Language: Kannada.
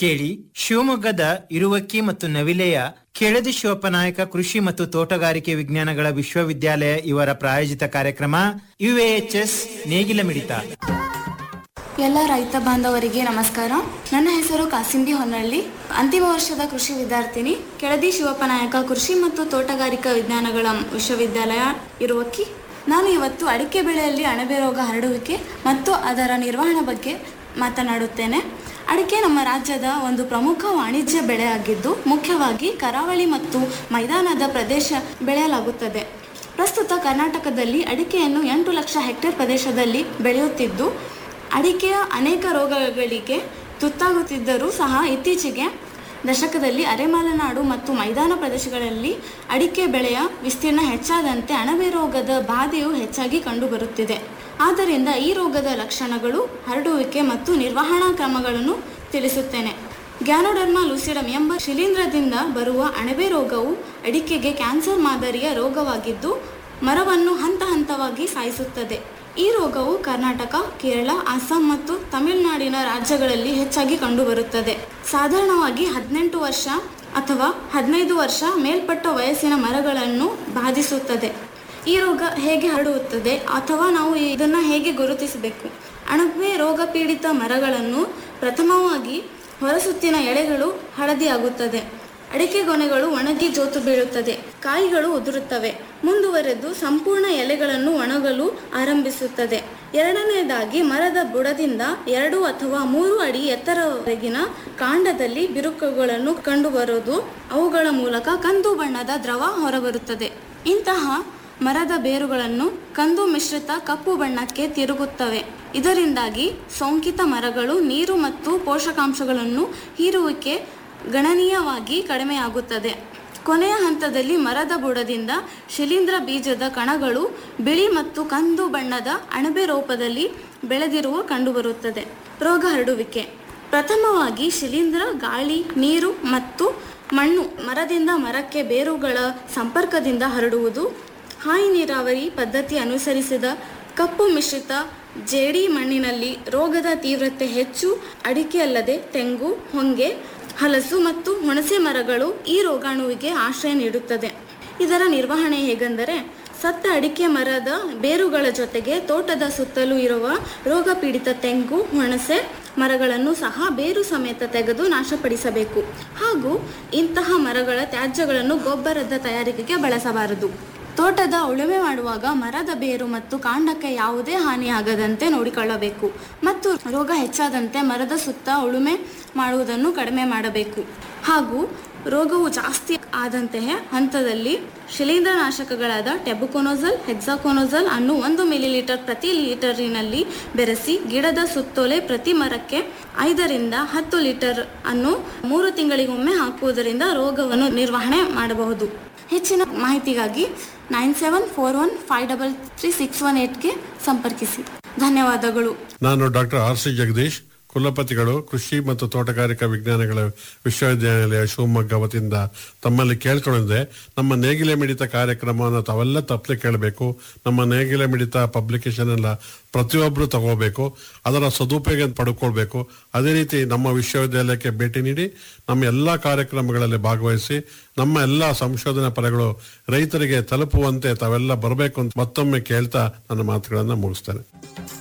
ಕೇಳಿ ಶಿವಮೊಗ್ಗದ ಇರುವಕ್ಕಿ ಮತ್ತು ನವಿಲೆಯ ಕೆಳದಿ ಶಿವಪ್ಪನಾಯಕ ಕೃಷಿ ಮತ್ತು ತೋಟಗಾರಿಕೆ ವಿಜ್ಞಾನಗಳ ವಿಶ್ವವಿದ್ಯಾಲಯ ಇವರ ಪ್ರಾಯೋಜಿತ ಕಾರ್ಯಕ್ರಮ ಯುಎಎಚ್ಎಸ್ ನೇಗಿಲ ಮಿಡಿತ ಎಲ್ಲ ರೈತ ಬಾಂಧವರಿಗೆ ನಮಸ್ಕಾರ ನನ್ನ ಹೆಸರು ಕಾಸಿಂಬಿ ಹೊನ್ನಳ್ಳಿ ಅಂತಿಮ ವರ್ಷದ ಕೃಷಿ ವಿದ್ಯಾರ್ಥಿನಿ ಕೆಳದಿ ಶಿವಪ್ಪನಾಯಕ ಕೃಷಿ ಮತ್ತು ತೋಟಗಾರಿಕಾ ವಿಜ್ಞಾನಗಳ ವಿಶ್ವವಿದ್ಯಾಲಯ ಇರುವಕ್ಕಿ ನಾನು ಇವತ್ತು ಅಡಿಕೆ ಬೆಳೆಯಲ್ಲಿ ಅಣಬೆ ರೋಗ ಹರಡುವಿಕೆ ಮತ್ತು ಅದರ ನಿರ್ವಹಣೆ ಬಗ್ಗೆ ಮಾತನಾಡುತ್ತೇನೆ ಅಡಿಕೆ ನಮ್ಮ ರಾಜ್ಯದ ಒಂದು ಪ್ರಮುಖ ವಾಣಿಜ್ಯ ಬೆಳೆಯಾಗಿದ್ದು ಮುಖ್ಯವಾಗಿ ಕರಾವಳಿ ಮತ್ತು ಮೈದಾನದ ಪ್ರದೇಶ ಬೆಳೆಯಲಾಗುತ್ತದೆ ಪ್ರಸ್ತುತ ಕರ್ನಾಟಕದಲ್ಲಿ ಅಡಿಕೆಯನ್ನು ಎಂಟು ಲಕ್ಷ ಹೆಕ್ಟೇರ್ ಪ್ರದೇಶದಲ್ಲಿ ಬೆಳೆಯುತ್ತಿದ್ದು ಅಡಿಕೆಯ ಅನೇಕ ರೋಗಗಳಿಗೆ ತುತ್ತಾಗುತ್ತಿದ್ದರೂ ಸಹ ಇತ್ತೀಚೆಗೆ ದಶಕದಲ್ಲಿ ಅರೆಮಲೆನಾಡು ಮತ್ತು ಮೈದಾನ ಪ್ರದೇಶಗಳಲ್ಲಿ ಅಡಿಕೆ ಬೆಳೆಯ ವಿಸ್ತೀರ್ಣ ಹೆಚ್ಚಾದಂತೆ ಅಣಬೆ ರೋಗದ ಬಾಧೆಯು ಹೆಚ್ಚಾಗಿ ಕಂಡುಬರುತ್ತಿದೆ ಆದ್ದರಿಂದ ಈ ರೋಗದ ಲಕ್ಷಣಗಳು ಹರಡುವಿಕೆ ಮತ್ತು ನಿರ್ವಹಣಾ ಕ್ರಮಗಳನ್ನು ತಿಳಿಸುತ್ತೇನೆ ಗ್ಯಾನೋಡರ್ಮಾ ಲೂಸಿಡಮ್ ಎಂಬ ಶಿಲೀಂಧ್ರದಿಂದ ಬರುವ ಅಣಬೆ ರೋಗವು ಅಡಿಕೆಗೆ ಕ್ಯಾನ್ಸರ್ ಮಾದರಿಯ ರೋಗವಾಗಿದ್ದು ಮರವನ್ನು ಹಂತ ಹಂತವಾಗಿ ಸಾಯಿಸುತ್ತದೆ ಈ ರೋಗವು ಕರ್ನಾಟಕ ಕೇರಳ ಅಸ್ಸಾಂ ಮತ್ತು ತಮಿಳುನಾಡಿನ ರಾಜ್ಯಗಳಲ್ಲಿ ಹೆಚ್ಚಾಗಿ ಕಂಡುಬರುತ್ತದೆ ಸಾಧಾರಣವಾಗಿ ಹದಿನೆಂಟು ವರ್ಷ ಅಥವಾ ಹದಿನೈದು ವರ್ಷ ಮೇಲ್ಪಟ್ಟ ವಯಸ್ಸಿನ ಮರಗಳನ್ನು ಬಾಧಿಸುತ್ತದೆ ಈ ರೋಗ ಹೇಗೆ ಹರಡುತ್ತದೆ ಅಥವಾ ನಾವು ಇದನ್ನು ಹೇಗೆ ಗುರುತಿಸಬೇಕು ಅಣಬೆ ರೋಗ ಪೀಡಿತ ಮರಗಳನ್ನು ಪ್ರಥಮವಾಗಿ ಹೊರಸುತ್ತಿನ ಎಳೆಗಳು ಹಳದಿಯಾಗುತ್ತದೆ ಅಡಿಕೆ ಗೊನೆಗಳು ಒಣಗಿ ಜೋತು ಬೀಳುತ್ತದೆ ಕಾಯಿಗಳು ಉದುರುತ್ತವೆ ಮುಂದುವರೆದು ಸಂಪೂರ್ಣ ಎಲೆಗಳನ್ನು ಒಣಗಲು ಆರಂಭಿಸುತ್ತದೆ ಎರಡನೆಯದಾಗಿ ಮರದ ಬುಡದಿಂದ ಎರಡು ಅಥವಾ ಮೂರು ಅಡಿ ಎತ್ತರವರೆಗಿನ ಕಾಂಡದಲ್ಲಿ ಬಿರುಕುಗಳನ್ನು ಕಂಡುಬರುವುದು ಅವುಗಳ ಮೂಲಕ ಕಂದು ಬಣ್ಣದ ದ್ರವ ಹೊರಬರುತ್ತದೆ ಇಂತಹ ಮರದ ಬೇರುಗಳನ್ನು ಕಂದು ಮಿಶ್ರಿತ ಕಪ್ಪು ಬಣ್ಣಕ್ಕೆ ತಿರುಗುತ್ತವೆ ಇದರಿಂದಾಗಿ ಸೋಂಕಿತ ಮರಗಳು ನೀರು ಮತ್ತು ಪೋಷಕಾಂಶಗಳನ್ನು ಹೀರುವಿಕೆ ಗಣನೀಯವಾಗಿ ಕಡಿಮೆಯಾಗುತ್ತದೆ ಕೊನೆಯ ಹಂತದಲ್ಲಿ ಮರದ ಬುಡದಿಂದ ಶಿಲೀಂಧ್ರ ಬೀಜದ ಕಣಗಳು ಬಿಳಿ ಮತ್ತು ಕಂದು ಬಣ್ಣದ ಅಣಬೆ ರೂಪದಲ್ಲಿ ಬೆಳೆದಿರುವ ಕಂಡುಬರುತ್ತದೆ ರೋಗ ಹರಡುವಿಕೆ ಪ್ರಥಮವಾಗಿ ಶಿಲೀಂಧ್ರ ಗಾಳಿ ನೀರು ಮತ್ತು ಮಣ್ಣು ಮರದಿಂದ ಮರಕ್ಕೆ ಬೇರುಗಳ ಸಂಪರ್ಕದಿಂದ ಹರಡುವುದು ಹಾಯಿ ನೀರಾವರಿ ಪದ್ಧತಿ ಅನುಸರಿಸಿದ ಕಪ್ಪು ಮಿಶ್ರಿತ ಜೇಡಿ ಮಣ್ಣಿನಲ್ಲಿ ರೋಗದ ತೀವ್ರತೆ ಹೆಚ್ಚು ಅಡಿಕೆ ಅಲ್ಲದೆ ತೆಂಗು ಹೊಂಗೆ ಹಲಸು ಮತ್ತು ಹುಣಸೆ ಮರಗಳು ಈ ರೋಗಾಣುವಿಗೆ ಆಶ್ರಯ ನೀಡುತ್ತದೆ ಇದರ ನಿರ್ವಹಣೆ ಹೇಗೆಂದರೆ ಸತ್ತ ಅಡಿಕೆ ಮರದ ಬೇರುಗಳ ಜೊತೆಗೆ ತೋಟದ ಸುತ್ತಲೂ ಇರುವ ರೋಗ ಪೀಡಿತ ತೆಂಗು ಹುಣಸೆ ಮರಗಳನ್ನು ಸಹ ಬೇರು ಸಮೇತ ತೆಗೆದು ನಾಶಪಡಿಸಬೇಕು ಹಾಗೂ ಇಂತಹ ಮರಗಳ ತ್ಯಾಜ್ಯಗಳನ್ನು ಗೊಬ್ಬರದ ತಯಾರಿಕೆಗೆ ಬಳಸಬಾರದು ತೋಟದ ಉಳುಮೆ ಮಾಡುವಾಗ ಮರದ ಬೇರು ಮತ್ತು ಕಾಂಡಕ್ಕೆ ಯಾವುದೇ ಹಾನಿಯಾಗದಂತೆ ನೋಡಿಕೊಳ್ಳಬೇಕು ಮತ್ತು ರೋಗ ಹೆಚ್ಚಾದಂತೆ ಮರದ ಸುತ್ತ ಉಳುಮೆ ಮಾಡುವುದನ್ನು ಕಡಿಮೆ ಮಾಡಬೇಕು ಹಾಗೂ ರೋಗವು ಜಾಸ್ತಿ ಆದಂತೆಯೇ ಹಂತದಲ್ಲಿ ಶಿಲೀಂಧ್ರನಾಶಕಗಳಾದ ಟೆಬುಕೊನೋಸಲ್ ಹೆಕ್ಸಾಕೊನೋಸಲ್ ಅನ್ನು ಒಂದು ಮಿಲಿಲೀಟರ್ ಪ್ರತಿ ಲೀಟರಿನಲ್ಲಿ ಬೆರೆಸಿ ಗಿಡದ ಸುತ್ತೋಲೆ ಪ್ರತಿ ಮರಕ್ಕೆ ಐದರಿಂದ ಹತ್ತು ಲೀಟರ್ ಅನ್ನು ಮೂರು ತಿಂಗಳಿಗೊಮ್ಮೆ ಹಾಕುವುದರಿಂದ ರೋಗವನ್ನು ನಿರ್ವಹಣೆ ಮಾಡಬಹುದು ಹೆಚ್ಚಿನ ಮಾಹಿತಿಗಾಗಿ nine seven four one five double three six one ಏಟ್ಗೆ ಸಂಪರ್ಕಿಸಿ ಧನ್ಯವಾದಗಳು ನಾನು ಡಾಕ್ಟರ್ ಆರ್ ಸಿ ಜಗದೀಶ್ ಕುಲಪತಿಗಳು ಕೃಷಿ ಮತ್ತು ತೋಟಗಾರಿಕಾ ವಿಜ್ಞಾನಗಳ ವಿಶ್ವವಿದ್ಯಾನಿಲಯ ಶಿವಮೊಗ್ಗ ವತಿಯಿಂದ ತಮ್ಮಲ್ಲಿ ಕೇಳ್ಕೊಂಡಿದ್ದೆ ನಮ್ಮ ನೇಗಿಲೆ ಮಿಡಿತ ಕಾರ್ಯಕ್ರಮವನ್ನು ತಾವೆಲ್ಲ ತಪ್ಪಲೆ ಕೇಳಬೇಕು ನಮ್ಮ ನೇಗಿಲೆ ಮಿಡಿತ ಪಬ್ಲಿಕೇಶನ್ ಎಲ್ಲ ಪ್ರತಿಯೊಬ್ಬರು ತಗೋಬೇಕು ಅದರ ಸದುಪಯೋಗ ಪಡ್ಕೊಳ್ಬೇಕು ಅದೇ ರೀತಿ ನಮ್ಮ ವಿಶ್ವವಿದ್ಯಾಲಯಕ್ಕೆ ಭೇಟಿ ನೀಡಿ ನಮ್ಮ ಎಲ್ಲ ಕಾರ್ಯಕ್ರಮಗಳಲ್ಲಿ ಭಾಗವಹಿಸಿ ನಮ್ಮ ಎಲ್ಲ ಸಂಶೋಧನಾ ಫಲಗಳು ರೈತರಿಗೆ ತಲುಪುವಂತೆ ತಾವೆಲ್ಲ ಬರಬೇಕು ಅಂತ ಮತ್ತೊಮ್ಮೆ ಕೇಳ್ತಾ ನನ್ನ ಮಾತುಗಳನ್ನು ಮುಗಿಸ್ತೇನೆ